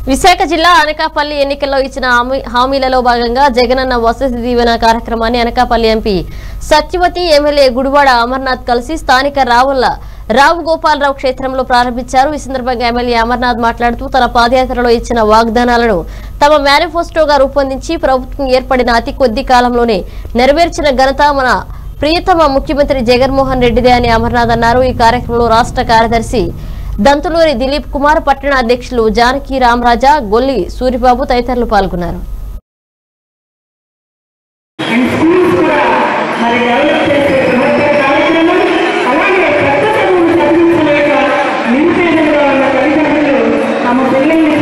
విశాఖ జిల్లా అనకాపల్లి ఎన్నికల్లో ఇచ్చిన హామీ- హామీలలో భాగంగా జగనన్న వసతి దీవెన కార్యక్రమాన్ని అనకాపల్లి ఎంపీ సత్యవతి ఎమ్మెల్యే గుడివాడ అమర్నాథ్ కలిసి స్థానిక రావుల రావు గోపాలరావు క్షేత్రంలో ప్రారంభించారు ఈ సందర్భంగా ఎమ్మెల్యే అమర్నాథ్ మాట్లాడుతూ తన పాదయాత్రలో ఇచ్చిన వాగ్దానాలను తమ మేనిఫెస్టోగా రూపొందించి ప్రభుత్వం ఏర్పడిన అతి కొద్ది కాలంలోనే నెరవేర్చిన ఘనత మన ప్రియతమ ముఖ్యమంత్రి జగన్మోహన్ రెడ్డిదే అని అమర్నాథ్ అన్నారు ఈ కార్యక్రమంలో రాష్ట్ర కార్యదర్శి దంతులూరి దిలీప్ కుమార్ పట్టణ అధ్యక్షులు జానకి రామరాజా గొల్లి సూరిబాబు తదితరులు పాల్గొన్నారు అండ్ స్కూల్స్ కూడా మరి డెవలప్ చేసే బృహత్తర కార్యక్రమం అలాగే పెద్ద చదువులు చదివించలేక నిరుపేదలుగా ఉన్న తల్లిదండ్రులు తమ పిల్లల్ని